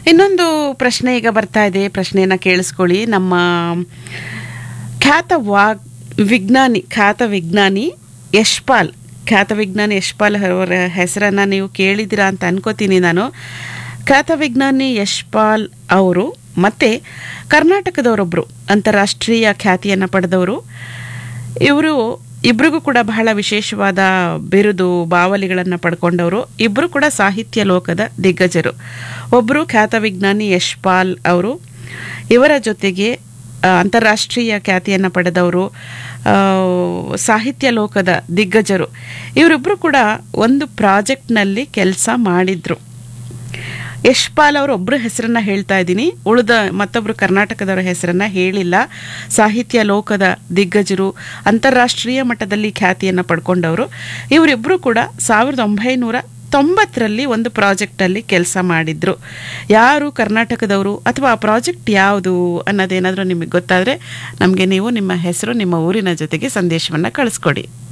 ಇನ್ನೊಂದು ಪ್ರಶ್ನೆ ಈಗ ಬರ್ತಾ ಇದೆ ಪ್ರಶ್ನೆಯನ್ನ ಕೇಳಿಸ್ಕೊಳ್ಳಿ ನಮ್ಮ ಖ್ಯಾತ ವಾಗ್ ವಿಜ್ಞಾನಿ ಖ್ಯಾತ ವಿಜ್ಞಾನಿ ಯಶ್ಪಾಲ್ ಖ್ಯಾತ ವಿಜ್ಞಾನಿ ಯಶ್ಪಾಲ್ ಅವರ ಹೆಸರನ್ನ ನೀವು ಕೇಳಿದ್ದೀರಾ ಅಂತ ಅನ್ಕೋತೀನಿ ನಾನು ಖ್ಯಾತ ವಿಜ್ಞಾನಿ ಯಶ್ಪಾಲ್ ಅವರು ಮತ್ತೆ ಕರ್ನಾಟಕದವರೊಬ್ಬರು ಅಂತಾರಾಷ್ಟ್ರೀಯ ಖ್ಯಾತಿಯನ್ನು ಪಡೆದವರು ಇವರು ಇಬ್ರಿಗೂ ಕೂಡ ಬಹಳ ವಿಶೇಷವಾದ ಬಿರುದು ಬಾವಲಿಗಳನ್ನು ಪಡ್ಕೊಂಡವರು ಇಬ್ಬರು ಕೂಡ ಸಾಹಿತ್ಯ ಲೋಕದ ದಿಗ್ಗಜರು ಒಬ್ಬರು ಖ್ಯಾತ ವಿಜ್ಞಾನಿ ಯಶ್ಪಾಲ್ ಅವರು ಇವರ ಜೊತೆಗೆ ಆ, ಅಂತಾರಾಷ್ಟ್ರೀಯ ಖ್ಯಾತಿಯನ್ನು ಪಡೆದವರು ಆ, ಸಾಹಿತ್ಯ ಲೋಕದ ದಿಗ್ಗಜರು ಇವರಿಬ್ಬರು ಕೂಡ ಒಂದು ಪ್ರಾಜೆಕ್ಟ್ನಲ್ಲಿ ಕೆಲಸ ಮಾಡಿದ್ರು ಯಶ್ಪಾಲ್ ಅವರು ಒಬ್ಬರ ಹೆಸರನ್ನ ಹೇಳ್ತಾ ಇದ್ದೀನಿ ಉಳಿದ ಮತ್ತೊಬ್ಬರು ಕರ್ನಾಟಕದವರ ಹೆಸರನ್ನ ಹೇಳಿಲ್ಲ ಸಾಹಿತ್ಯ ಲೋಕದ ದಿಗ್ಗಜರು ಅಂತಾರಾಷ್ಟ್ರೀಯ ಮಟ್ಟದಲ್ಲಿ ಖ್ಯಾತಿಯನ್ನು ಪಡ್ಕೊಂಡವರು ಇವರಿಬ್ಬರು ಕೂಡ ಸಾವಿರದ ಒಂಬೈನೂರ ತೊಂಬತ್ತರಲ್ಲಿ ಒಂದು ಪ್ರಾಜೆಕ್ಟಲ್ಲಿ ಕೆಲಸ ಮಾಡಿದ್ರು ಯಾರು ಕರ್ನಾಟಕದವರು ಅಥವಾ ಆ ಪ್ರಾಜೆಕ್ಟ್ ಯಾವುದು ಅನ್ನೋದೇನಾದರೂ ನಿಮಗೆ ಗೊತ್ತಾದರೆ ನಮಗೆ ನೀವು ನಿಮ್ಮ ಹೆಸರು ನಿಮ್ಮ ಊರಿನ ಜೊತೆಗೆ ಸಂದೇಶವನ್ನು ಕಳಿಸ್ಕೊಡಿ